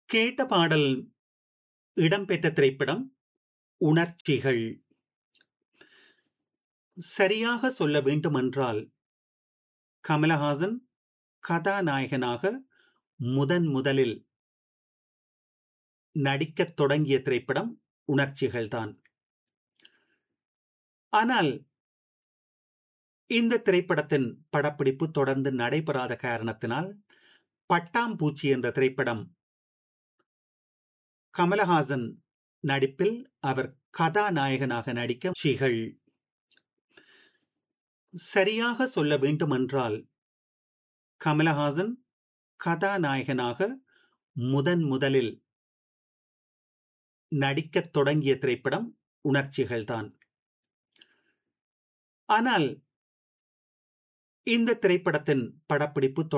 கேட்ட பாடல் இடம்பெற்ற திரைப்படம் உணர்ச்சிகள் சரியாக சொல்ல வேண்டுமென்றால் கமலஹாசன் கதாநாயகனாக முதன் முதலில் நடிக்கத் தொடங்கிய திரைப்படம் உணர்ச்சிகள்தான் ஆனால் இந்த திரைப்படத்தின் படப்பிடிப்பு தொடர்ந்து நடைபெறாத காரணத்தினால் பட்டாம்பூச்சி என்ற திரைப்படம் கமலஹாசன் நடிப்பில் அவர் கதாநாயகனாக நடிக்க சிகள் சரியாக சொல்ல வேண்டுமென்றால் கமலஹாசன் கதாநாயகனாக முதன் முதலில் நடிக்கத் தொடங்கிய திரைப்படம் உணர்ச்சிகள்தான் ஆனால் இந்த திரைப்படத்தின் படப்பிடிப்பு